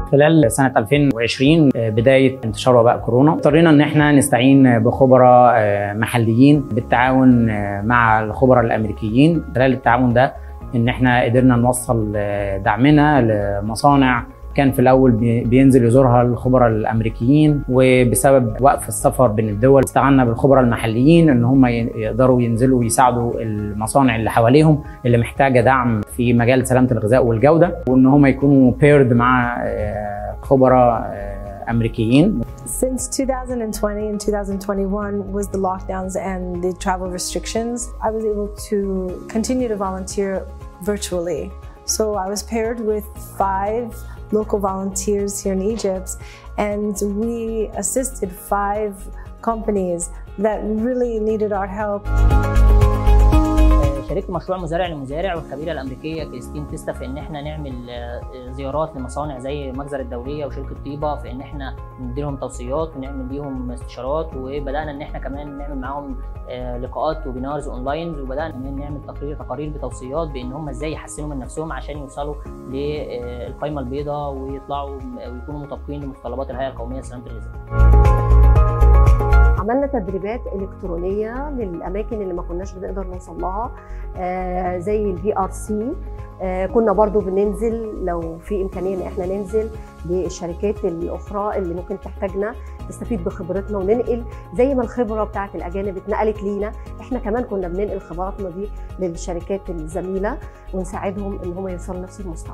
خلال سنه 2020 بدايه انتشار وباء كورونا اضطرينا ان احنا نستعين بخبراء محليين بالتعاون مع الخبراء الامريكيين خلال التعاون ده ان احنا قدرنا نوصل دعمنا لمصانع كان في الاول بينزل يزورها الخبراء الامريكيين وبسبب وقف السفر بين الدول استعنا بالخبراء المحليين ان هم يقدروا ينزلوا ويساعدوا المصانع اللي حواليهم اللي محتاجه دعم في مجال سلامه الغذاء والجوده وان هم يكونوا بيرد مع خبراء امريكيين Since 2020 and 2021 was the lockdowns and the travel restrictions, I was able to continue to volunteer virtually. So I was paired with five local volunteers here in Egypt, and we assisted five companies that really needed our help. شاركت مشروع مزارع لمزارع والخبيره الامريكيه كريستين تيستا في ان احنا نعمل زيارات لمصانع زي مجزر الدوليه وشركه طيبه في ان احنا نديلهم توصيات ونعمل ليهم استشارات وبدانا ان احنا كمان نعمل معاهم لقاءات وبينارز اونلاين وبدانا كمان نعمل تقرير تقارير بتوصيات بان هم ازاي يحسنوا من نفسهم عشان يوصلوا للقائمه البيضاء ويطلعوا ويكونوا مطابقين لمتطلبات الهيئه القوميه لسلامه الغذاء. عملنا تدريبات الكترونيه للاماكن اللي ما كناش بنقدر نوصل لها آه زي الفي ار سي كنا برضو بننزل لو في امكانيه ان احنا ننزل للشركات الاخرى اللي ممكن تحتاجنا نستفيد بخبرتنا وننقل زي ما الخبره بتاعت الاجانب اتنقلت لينا احنا كمان كنا بننقل خبراتنا دي للشركات الزميله ونساعدهم ان هم يوصلوا لنفس المستوى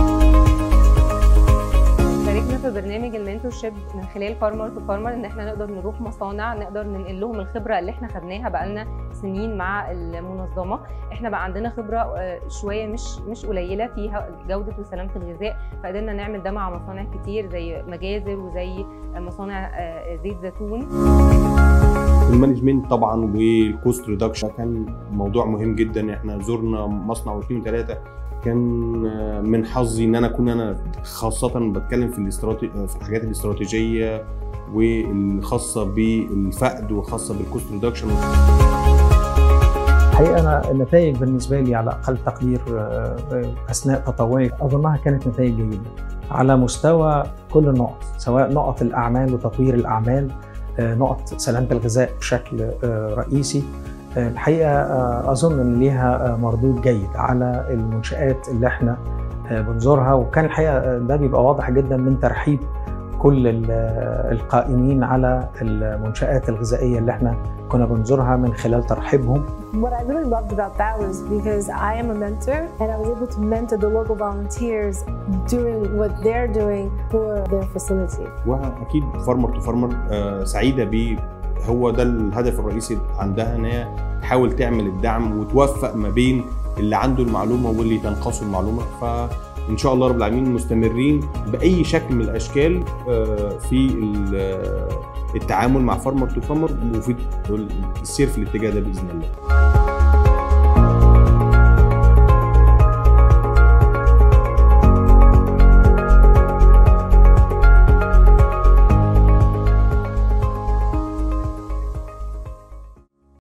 شاركنا في برنامج المنتور شيب من خلال فارمر تو فارمر ان احنا نقدر نروح مصانع نقدر ننقل لهم الخبره اللي احنا خدناها بقالنا سنين مع المنظمه احنا بقى عندنا خبره شويه مش مش قليله فيها جوده وسلامه الغذاء فقدرنا نعمل ده مع مصانع كتير زي مجازر وزي مصانع زيت زيتون المانجمنت طبعا والكوست ريدكشن كان موضوع مهم جدا احنا زرنا مصنع واثنين وثلاثه كان من حظي ان انا اكون انا خاصه بتكلم في الاستراتيجي في الحاجات الاستراتيجيه والخاصه بالفقد وخاصه بالكوست ريدكشن الحقيقه انا النتائج بالنسبه لي على اقل تقدير اثناء تطوعي اظنها كانت نتائج جيده على مستوى كل النقط سواء نقط الاعمال وتطوير الاعمال نقط سلامه الغذاء بشكل رئيسي الحقيقه اظن ان ليها مردود جيد على المنشات اللي احنا بنزورها وكان الحقيقه ده بيبقى واضح جدا من ترحيب كل القائمين على المنشآت الغذائية اللي احنا كنا بنزورها من خلال ترحيبهم. What I really loved about that was because I am a mentor and I was able to mentor the local volunteers doing what they're doing for their facility. واكيد فارمر تو فارمر سعيده بيه هو ده الهدف الرئيسي عندها ان هي تحاول تعمل الدعم وتوفق ما بين اللي عنده المعلومه واللي تنقصه المعلومه فان شاء الله رب العالمين مستمرين باي شكل من الاشكال في التعامل مع فارمر تو فارمر وفي السير في الاتجاه ده باذن الله